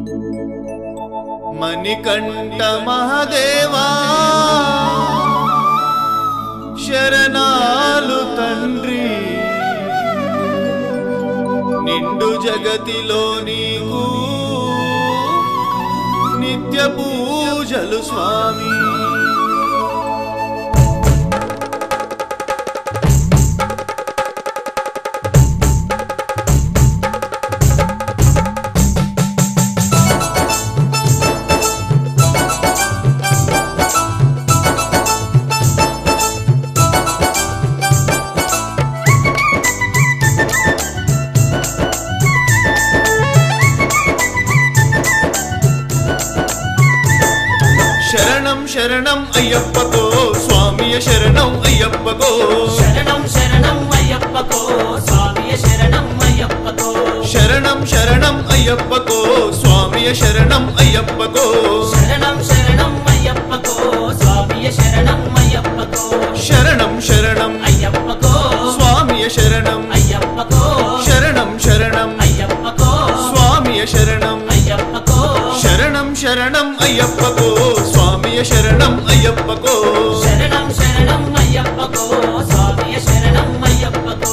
మణికంఠ మహదేవా శరణాలు తండ్రి నిండు జగతిలో నీకు నిత్య పూజలు స్వామి శరణం శరణం అయ్యప్పకో స్వామియ శరణం అయ్యప్పకో శరణం శరణం అయ్యప్పకో స్వామియ శరణం అయ్యప్పకో శరణం శరణం అయ్యప్పకో స్వామియ శరణం అయ్యప్పకో శరణం శరణం అయ్యప్పకో స్వామియ శరణం అయ్యప్పకో శరణం శరణం అయ్యప్పకో స్వామియ శరణం అయ్యప్పకో శరణం శరణం అయ్యప్పకో స్వామియ శరణం అయ్యప్పకో శరణం శరణం అయ్యప్పకో స్వామియ శరణం అయ్యప్పకో శరణం శరణం అయ్యప్పకో స్వామియ శరణం అయ్యప్పకో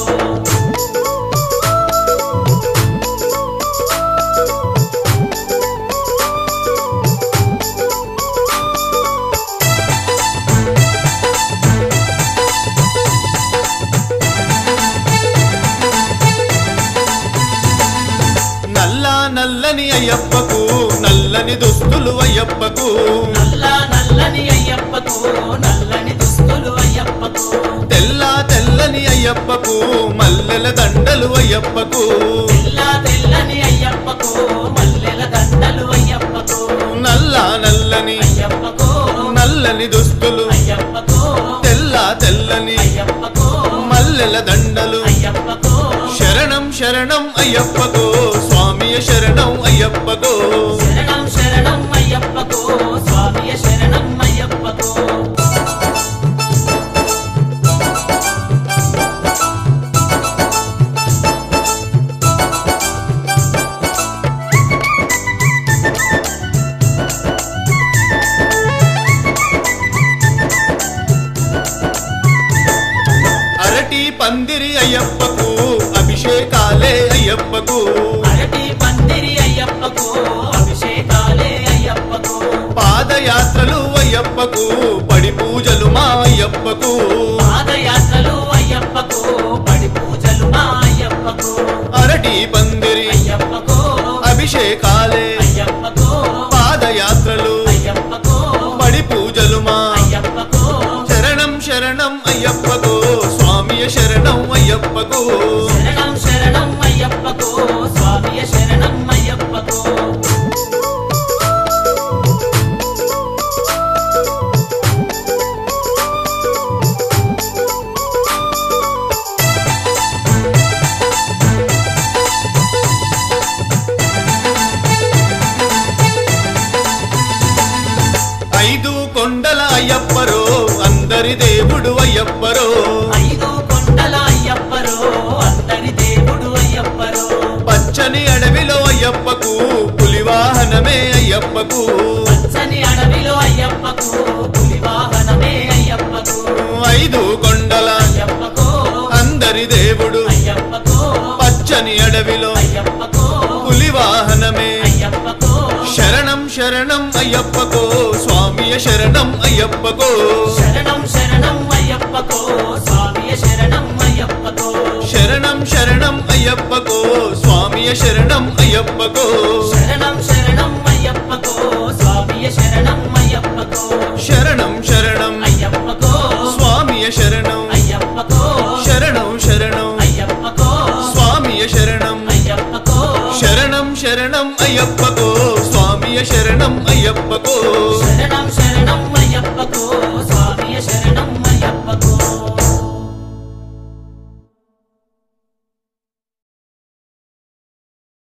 నల్ల నల్లని అయ్యప్పకు నల్లని దుస్తులు అయ్యప్పకు నల్ల నల్లని అయ్యప్పకు నల్లని దుస్తులు అయ్యప్పకు తెల్ల తెల్లని అయ్యప్పకు మల్లెల దండలు అయ్యప్పకు తెల్ల తెల్లని అయ్యప్పకు మల్లెల దండలు అయ్యప్పకు నల్ల నల్లని అయ్యప్పకు నల్లని దుస్తులు అయ్యప్పకు తెల్ల తెల్లని అయ్యప్పకు మల్లెల దండలు అయ్యప్పకు శరణం శరణం అయ్యప్పకో స్వామియ శరణం అయ్యప్పకో శరణం శరణం అయ్యప్పకు స్వామియ శరణం అయ్యప్పకు అరటి పందిరి అయ్యప్పకు అభిషేకాలే అయ్యప్పకు అరటి పందిరి అయ్యప్పకు అభిషేకాలే అయ్యప్పకు పాదయాత్రలు అయ్యప్పకు పడి పూజలు మా అయ్యప్పకు పాదయాత్రలు అయ్యప్పకు పడి పూజలు మా అయ్యప్పకు అరటి పందిరి అయ్యప్పకు అభిషేకాలే అయ్యప్పకు పాదయాత్రలు అయ్యప్పకు పడి పూజలు మా అయ్యప్పకు శరణం శరణం అయ్యప్పకు స్వామియ శరణం అయ్యప్పకు శరణం శరణం అయ్యప్పకు స్వామియ శరణం అయ్యప్పకు ఐదు కొండల అయ్యప్పరో అందరి దేవుడు అయ్యప్పరో ఐదు కొండల అయ్యప్పరో అందరి దేవుడు అయ్యప్పరో పచ్చని అడవిలో అయ్యప్పకు పులివాహనమే అయ్యప్పకు పచ్చని అడవిలో అయ్యప్పకు పులి వాహనమే అయ్యప్పకు ఐదు కొండల అయ్యప్పకు అందరి దేవుడు అయ్యప్పకు పచ్చని అడవిలో అయ్యప్పకు పులివాహనమే అయ్యప్పకు శరణం శరణం అయ్యప్పకో స్వామియ శరణం అయ్యప్పకో శరణం శరణం అయ్యప్పకు స్వామియ శరణం అయ్యప్పకు శరణం శరణం అయ్యప్పకో స్వామియ శరణం అయ్యప్పకో శరణం శరణం అయ్యప్పకు స్వామియ శరణం అయ్యప్పకు శరణం శరణం అయ్యప్పకు స్వామియ శరణం అయ్యప్పకు శరణం శరణం అయ్యప్పకు స్వామియ శరణం అయ్యప్పకు శరణం శరణం అయ్యప్పకో స్వామియ శరణం అయ్యప్పకో శరణం శరణం అయ్యప్పకు